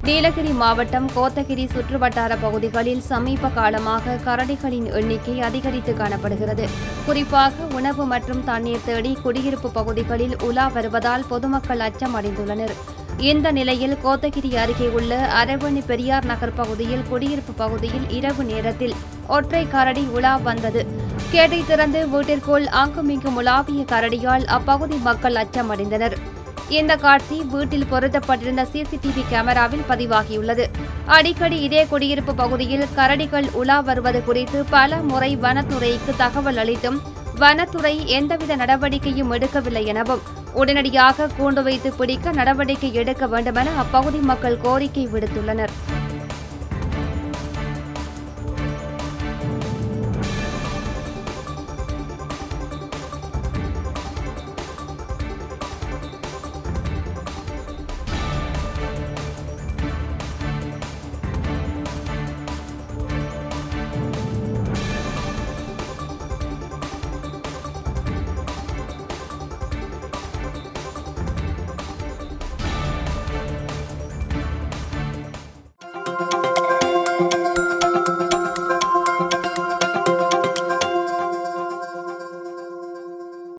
நீலகிரி மாவட்டம் கோத்தகிரி சுற்றுவட்டார பகுதிகளில் சமீப காலமாக கரடிகளின் எண்ணிக்கை அதிகரித்து காணப்படுகிறது குறிப்பாக உணவு மற்றும் தண்ணீர் தேடி குடியிருப்பு பகுதிகளில் உலா வருவதால் பொதுமக்கள் அச்சம் அடைந்துள்ளனர் இந்த நிலையில் கோத்தகிரி அருகே உள்ள அரவணி பெரியார் நகர் பகுதியில் குடியிருப்பு பகுதியில் இரவு நேரத்தில் ஒற்றை கரடி உலா வந்தது கேட்டை திறந்து வீட்டிற்குள் அங்குமிங்கும் உலாவிய கரடியால் அப்பகுதி மக்கள் அச்சமடைந்தனர் இந்த காட்சி வீட்டில் பொருத்தப்பட்டிருந்த சிசிடிவி கேமராவில் பதிவாகியுள்ளது அடிக்கடி இதே குடியிருப்பு பகுதியில் கரடிகள் உலா வருவது குறித்து பல முறை வனத்துறைக்கு தகவல் அளித்தும் வனத்துறை எந்தவித நடவடிக்கையும் எடுக்கவில்லை எனவும் உடனடியாக கூண்டு வைத்து பிடிக்க நடவடிக்கை எடுக்க வேண்டுமென அப்பகுதி மக்கள் கோரிக்கை விடுத்துள்ளனர்